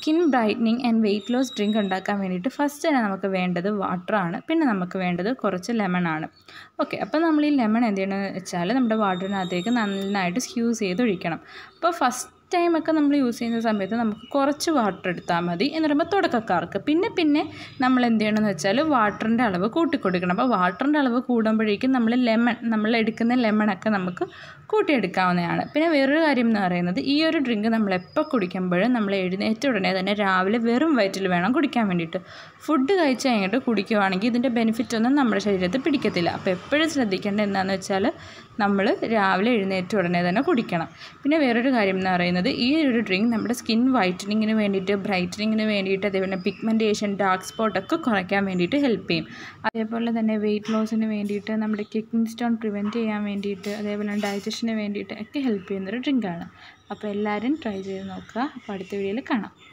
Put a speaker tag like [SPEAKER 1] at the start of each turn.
[SPEAKER 1] skin brightening and weight loss drink ഉണ്ടാക്കാൻ വേണ്ടിയിട്ട് first തന്നെ നമുക്ക് വേണ്ടത് വാട്ടറാണ് പിന്നെ നമുക്ക് വേണ്ടത് കുറച്ച് ലെമണാണ് ഓക്കെ അപ്പോൾ നമ്മൾ ഈ ലെമൺ എന്ത് ചെയ്യണമെന്ന് വെച്ചാൽ നമ്മുടെ വാട്ടറിനകത്തേക്ക് നന്നായിട്ട് സ്ക്യൂസ് ചെയ്ത് ഒഴിക്കണം അപ്പോൾ ഫസ്റ്റ് ടൈമൊക്കെ നമ്മൾ യൂസ് ചെയ്യുന്ന സമയത്ത് നമുക്ക് കുറച്ച് വാട്ടർ എടുത്താൽ മതി എന്ന് പറയുമ്പോൾ തുടക്കക്കാർക്ക് പിന്നെ പിന്നെ നമ്മൾ എന്ത് ചെയ്യണമെന്ന് വെച്ചാൽ വാട്ടറിൻ്റെ അളവ് കൂട്ടിക്കൊടുക്കണം അപ്പോൾ വാട്ടറിൻ്റെ അളവ് കൂടുമ്പോഴേക്കും നമ്മൾ ലെമൺ നമ്മൾ എടുക്കുന്ന ലെമണൊക്കെ നമുക്ക് കൂട്ടിയെടുക്കാവുന്നതാണ് പിന്നെ വേറൊരു കാര്യം എന്ന് പറയുന്നത് ഈ ഒരു ഡ്രിങ്ക് നമ്മൾ എപ്പോൾ കുടിക്കുമ്പോഴും നമ്മൾ എഴുന്നേറ്റ ഉടനെ തന്നെ രാവിലെ വെറും വയറ്റിൽ വേണം കുടിക്കാൻ വേണ്ടിയിട്ട് ഫുഡ് കഴിച്ച് കഴിഞ്ഞിട്ട് കുടിക്കുവാണെങ്കിൽ ഇതിൻ്റെ ബെനിഫിറ്റ് ഒന്നും നമ്മുടെ ശരീരത്തിൽ പിടിക്കത്തില്ല അപ്പോൾ എപ്പോഴും ശ്രദ്ധിക്കേണ്ടത് എന്താണെന്ന് വെച്ചാൽ നമ്മൾ രാവിലെ എഴുന്നേറ്റ ഉടനെ തന്നെ കുടിക്കണം പിന്നെ വേറൊരു കാര്യം എന്ന് പറയുന്നത് ഈ ഒരു ഡ്രിങ്ക് നമ്മുടെ സ്കിൻ വൈറ്റനിങ്ങിന് വേണ്ടിയിട്ട് ബ്രൈറ്റനിങ്ങിന് വേണ്ടിയിട്ട് അതേപോലെ പിഗ്മെൻറ്റേഷൻ ഡാർക്ക് സ്പോട്ട് ഒക്കെ കുറയ്ക്കാൻ വേണ്ടിയിട്ട് ഹെൽപ്പ് ചെയ്യും അതേപോലെ തന്നെ വെയിറ്റ് ലോസിന് വേണ്ടിയിട്ട് നമ്മുടെ കിഡ്നി സ്റ്റോൺ പ്രിവെൻറ്റ് ചെയ്യാൻ വേണ്ടിയിട്ട് അതേപോലെ ഡൈജഷന് വേണ്ടിയിട്ട് ഒക്കെ ഹെൽപ്പ് ചെയ്യുന്നൊരു ഡ്രിങ്കാണ് അപ്പോൾ എല്ലാവരും ട്രൈ ചെയ്ത് നോക്കുക അപ്പോൾ അടുത്ത വീഡിയോയിൽ കാണാം